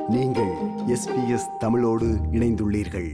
நீங்கள் எஸ்பிஎஸ் தமிழோடு இணைந்துள்ளீர்கள்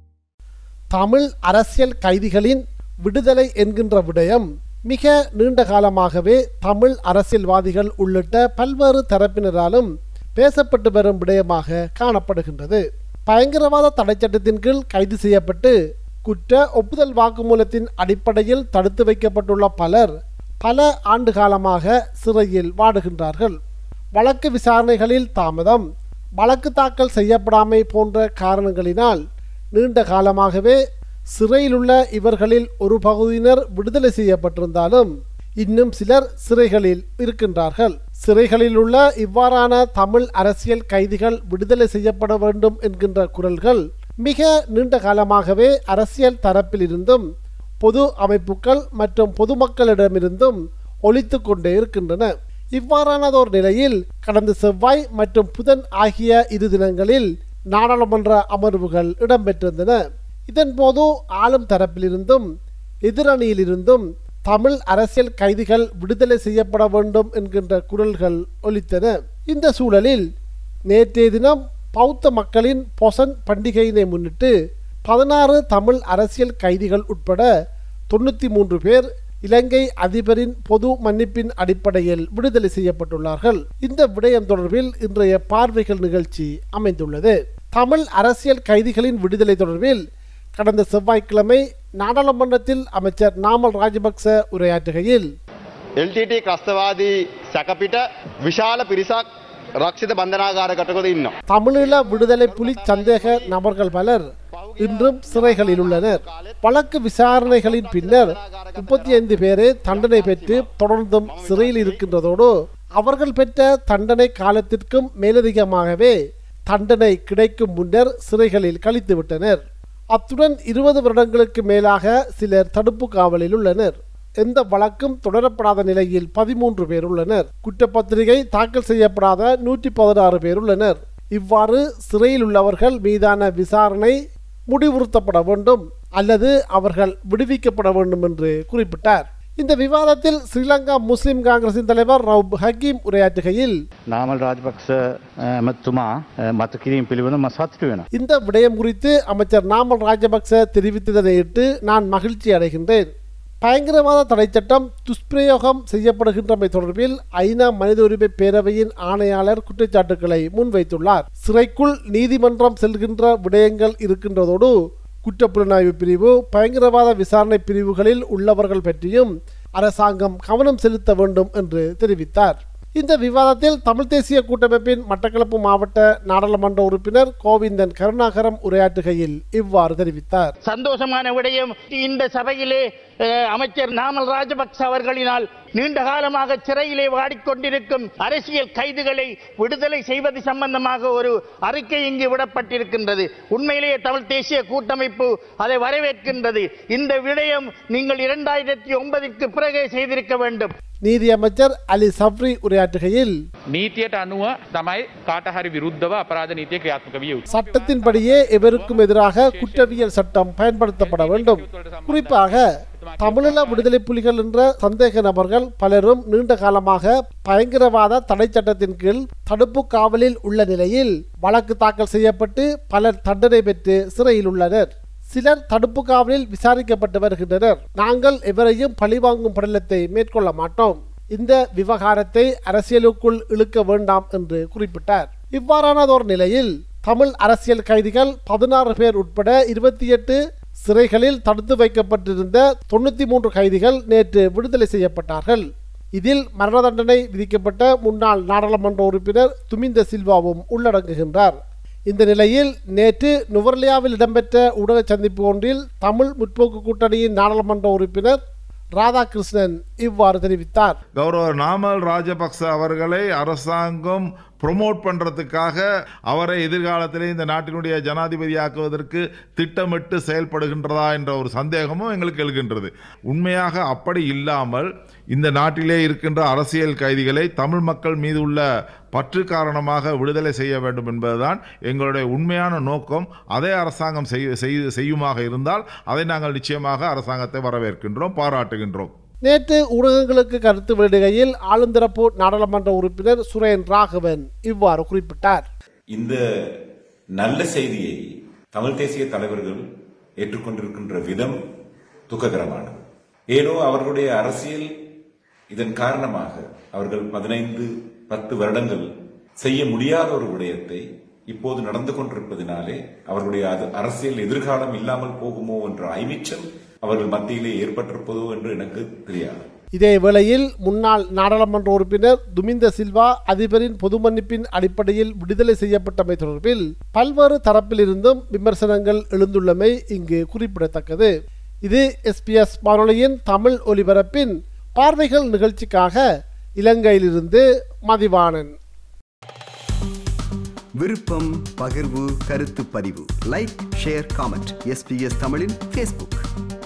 தமிழ் அரசியல் கைதிகளின் விடுதலை என்கின்ற விடயம் மிக நீண்ட காலமாகவே தமிழ் அரசியல்வாதிகள் உள்ளிட்ட பல்வேறு தரப்பினராலும் பேசப்பட்டு வரும் விடயமாக காணப்படுகின்றது பயங்கரவாத தடைச்சட்டத்தின் கீழ் கைது செய்யப்பட்டு குற்ற ஒப்புதல் வாக்குமூலத்தின் அடிப்படையில் தடுத்து வைக்கப்பட்டுள்ள பலர் பல ஆண்டு காலமாக சிறையில் வாடுகின்றார்கள் வழக்கு விசாரணைகளில் தாமதம் வழக்கு தாக்கல் செய்யப்படாமை போன்ற காரணங்களினால் நீண்ட காலமாகவே சிறையிலுள்ள இவர்களில் ஒரு பகுதியினர் விடுதலை செய்யப்பட்டிருந்தாலும் இன்னும் சிலர் சிறைகளில் இருக்கின்றார்கள் சிறைகளில் உள்ள இவ்வாறான தமிழ் அரசியல் கைதிகள் விடுதலை செய்யப்பட வேண்டும் என்கின்ற குரல்கள் மிக நீண்ட காலமாகவே அரசியல் தரப்பிலிருந்தும் பொது அமைப்புகள் மற்றும் பொதுமக்களிடமிருந்தும் ஒலித்து கொண்டே இருக்கின்றன இவ்வாறானதோர் நிலையில் கடந்த செவ்வாய் மற்றும் புதன் ஆகிய இரு தினங்களில் நாடாளுமன்ற அமர்வுகள் இடம்பெற்றிருந்தன இதன்போது ஆளும் தரப்பிலிருந்தும் எதிரணியிலிருந்தும் தமிழ் அரசியல் கைதிகள் விடுதலை செய்யப்பட வேண்டும் என்கின்ற குரல்கள் ஒலித்தன இந்த சூழலில் நேற்றைய தினம் பௌத்த மக்களின் பொசன் பண்டிகையினை முன்னிட்டு பதினாறு தமிழ் அரசியல் கைதிகள் உட்பட தொண்ணூற்றி மூன்று பேர் இலங்கை அதிபரின் பொது மன்னிப்பின் அடிப்படையில் விடுதலை செய்யப்பட்டுள்ளார்கள் இந்த விடயம் தொடர்பில் இன்றைய பார்வைகள் நிகழ்ச்சி அமைந்துள்ளது தமிழ் அரசியல் கைதிகளின் விடுதலை தொடர்பில் கடந்த செவ்வாய்க்கிழமை நாடாளுமன்றத்தில் அமைச்சர் நாமல் ராஜபக்ச உரையாற்றுகையில் එල්ටට ක්‍රස්තවාදී සැකපිට විශාල පිරිසක් රක්ෂිත බන්ධනාගාරකටකොද ඉන්නවා. தமிழீழ விடுதலை புலி சந்தேக நபர்கள் பலர் இன்றும் சிறைகளில் உள்ளனர் வழக்கு விசாரணைகளின் பின்னர் முப்பத்தி ஐந்து பேரே தண்டனை பெற்று தொடர்ந்தும் சிறையில் இருக்கின்றதோடு அவர்கள் பெற்ற தண்டனை காலத்திற்கும் மேலதிகமாகவே தண்டனை கிடைக்கும் முன்னர் சிறைகளில் கழித்துவிட்டனர் அத்துடன் இருபது வருடங்களுக்கு மேலாக சிலர் தடுப்பு காவலில் உள்ளனர் எந்த வழக்கும் தொடரப்படாத நிலையில் பதிமூன்று பேர் உள்ளனர் குற்றப்பத்திரிகை தாக்கல் செய்யப்படாத நூற்றி பதினாறு பேர் உள்ளனர் இவ்வாறு சிறையில் உள்ளவர்கள் மீதான விசாரணை முடிவுறுத்தப்பட வேண்டும் அல்லது அவர்கள் விடுவிக்கப்பட வேண்டும் என்று குறிப்பிட்டார் இந்த விவாதத்தில் ஸ்ரீலங்கா முஸ்லிம் காங்கிரசின் தலைவர் ரவுப் ஹக்கீம் உரையாற்றுகையில் නාමල් රාජපක්ෂ ඇමත්තුමා මත කිරීම පිළිබඳ මසත්තු වෙන. இந்த விடயம் குறித்து அமைச்சர் நாமல் ராஜபக்ச தெரிவித்ததனையிட்டு நான் மகிழ்ச்சி அடைகின்றேன் பயங்கரவாத தடைச்சட்டம் துஷ்பிரயோகம் செய்யப்படுகின்றமை தொடர்பில் ஐநா மனித உரிமை பேரவையின் ஆணையாளர் குற்றச்சாட்டுகளை முன்வைத்துள்ளார் சிறைக்குள் நீதிமன்றம் செல்கின்ற விடயங்கள் இருக்கின்றதோடு குற்றப்புலனாய்வு பிரிவு பயங்கரவாத விசாரணை பிரிவுகளில் உள்ளவர்கள் பற்றியும் அரசாங்கம் கவனம் செலுத்த வேண்டும் என்று தெரிவித்தார் இந்த விவாதத்தில் தமிழ் தேசிய கூட்டமைப்பின் மட்டக்களப்பு மாவட்ட நாடாளுமன்ற உறுப்பினர் கோவிந்தன் கருணாகரம் உரையாற்றுகையில் இவ்வாறு தெரிவித்தார் சந்தோஷமான விடயம் இந்த சபையிலே அஹ், அமைச்சர் நாமல் ராஜபக்ச அவர்களினால் நீண்ட காலமாக சிறையிலே வாடிக்கொண்டிருக்கும் அரசியல் கைதுகளை விடுதலை செய்வது சம்பந்தமாக ஒரு அறிக்கை இங்கு விடப்பட்டிருக்கின்றது உண்மையிலேயே தமிழ் தேசிய கூட்டமைப்பு அதை வரவேற்கின்றது இந்த விடயம் நீங்கள் இரண்டாயிரத்தி ஒன்பதிற்கு பிறகே செய்திருக்க வேண்டும் நீதியமைச்சர் அலி சப்ரி உரையாற்றுகையில் නීතියට අනුව තමයි කාටහරි විරුද්ධව අපරාධ නීතිය ක්‍රියාත්මක විය යුතු. சட்டத்தின்படியே எவருக்கும் எதிராக குற்றவியல் சட்டம் பயன்படுத்தப்பட வேண்டும் குறிப்பாக தமிழீழ விடுதலை புலிகள் என்ற சந்தேக நபர்கள் பலரும் நீண்ட காலமாக பயங்கரவாத தடை சட்டத்தின் கீழ் தடுப்பு காவலில் உள்ள நிலையில் வழக்கு தாக்கல் செய்யப்பட்டு பலர் தண்டனை பெற்று சிறையில் உள்ளனர் சிலர் தடுப்பு காவலில் விசாரிக்கப்பட்டு வருகின்றனர் நாங்கள் எவரையும் பழிவாங்கும் படலத்தை மேற்கொள்ள மாட்டோம் இந்த விவகாரத்தை அரசியலுக்குள் இழுக்க வேண்டாம் என்று குறிப்பிட்டார் இவ்வாறானதோர் நிலையில் தமிழ் அரசியல் கைதிகள் பதினாறு பேர் உட்பட இருபத்தி எட்டு சிறைகளில் தடுத்து வைக்கப்பட்டிருந்த தொண்ணூற்றி மூன்று கைதிகள் நேற்று விடுதலை செய்யப்பட்டார்கள் இதில் மரண தண்டனை விதிக்கப்பட்ட முன்னாள் நாடாளுமன்ற உறுப்பினர் துமிந்த சில்வாவும் உள்ளடங்குகின்றார் இந்த நிலையில் நேற்று நுவர்லியாவில் இடம்பெற்ற ஊடக சந்திப்பு ஒன்றில் தமிழ் முற்போக்கு கூட்டணியின் நாடாளுமன்ற உறுப்பினர் ராதாகிருஷ்ணன் இவ்வாறு தெரிவித்தார் கௌரவர் நாமல் ராஜபக்ச அவர்களை அரசாங்கம் ப்ரொமோட் பண்ணுறதுக்காக அவரை எதிர்காலத்திலே இந்த நாட்டினுடைய ஜனாதிபதியாக்குவதற்கு திட்டமிட்டு செயல்படுகின்றதா என்ற ஒரு சந்தேகமும் எங்களுக்கு எழுகின்றது உண்மையாக அப்படி இல்லாமல் இந்த நாட்டிலே இருக்கின்ற அரசியல் கைதிகளை தமிழ் மக்கள் மீது உள்ள பற்று காரணமாக விடுதலை செய்ய வேண்டும் என்பதுதான் எங்களுடைய உண்மையான நோக்கம் அதே அரசாங்கம் செய்ய செய்ய- செய்யுமாக இருந்தால் அதை நாங்கள் நிச்சயமாக அரசாங்கத்தை வரவேற்கின்றோம் பாராட்டுகின்றோம் நேற்று ஊடகங்களுக்கு கருத்து வெளியிடுகையில் ஆளுந்தரப்பு நாடாளுமன்ற உறுப்பினர் சுரேன் ராகவன் இவ்வாறு குறிப்பிட்டார் இந்த நல்ல செய்தியை தமிழ் தேசிய தலைவர்கள் ஏற்றுக்கொண்டிருக்கின்ற விதம் துக்ககரமானது ஏனோ அவர்களுடைய அரசியல் இதன் காரணமாக அவர்கள் பதினைந்து பத்து வருடங்கள் செய்ய முடியாத ஒரு விடயத்தை இப்போது நடந்து கொண்டிருப்பதினாலே அவர்களுடைய அது அரசியல் எதிர்காலம் இல்லாமல் போகுமோ என்ற ஐமிச்சம் அவர்கள் மத்தியிலே ஏற்பட்டிருப்பதோ என்று எனக்கு தெரியாது இதே வேளையில் முன்னாள் நாடாளுமன்ற உறுப்பினர் துமிந்த சில்வா அதிபரின் பொது மன்னிப்பின் அடிப்படையில் விடுதலை செய்யப்பட்டமை தொடர்பில் பல்வேறு தரப்பிலிருந்தும் விமர்சனங்கள் எழுந்துள்ளமை இங்கு குறிப்பிடத்தக்கது இது எஸ்பிஎஸ் வானொலியின் தமிழ் ஒலிபரப்பின் பார்வைகள் நிகழ்ச்சிக்காக இலங்கையிலிருந்து மதிவாணன் விருப்பம் பகிர்வு கருத்து பதிவு லைக் ஷேர் காமெண்ட் எஸ்பிஎஸ் தமிழின் ஃபேஸ்புக்